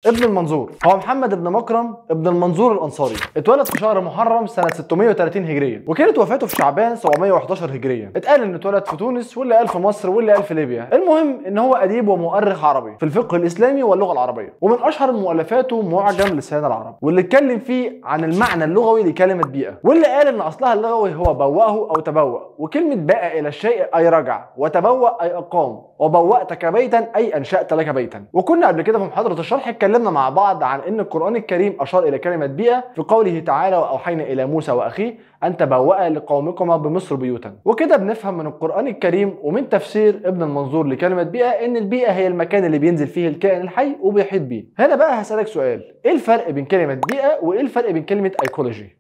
ابن المنظور هو محمد ابن مكرم ابن المنظور الانصاري اتولد في شهر محرم سنه 630 هجريه وكانت وفاته في شعبان 711 هجريه اتقال انه اتولد في تونس واللي قال في مصر واللي قال في ليبيا المهم ان هو اديب ومؤرخ عربي في الفقه الاسلامي واللغه العربيه ومن اشهر مؤلفاته معجم لسان العرب واللي اتكلم فيه عن المعنى اللغوي لكلمه بيئه واللي قال ان اصلها اللغوي هو بوأه او تبوأ وكلمه باء الى الشيء اي رجع وتبوأ اي اقام وبوأتك بيتا اي انشأت لك بيتا وكنا قبل كده في محاضره الشرح اتكلمنا مع بعض عن ان القران الكريم اشار الى كلمه بيئه في قوله تعالى واوحينا الى موسى واخيه ان تبوأ لقومكما بمصر بيوتا وكده بنفهم من القران الكريم ومن تفسير ابن المنظور لكلمه بيئه ان البيئه هي المكان اللي بينزل فيه الكائن الحي وبيحيط بيه هنا بقى هسالك سؤال ايه الفرق بين كلمه بيئه وايه الفرق بين كلمه ايكولوجي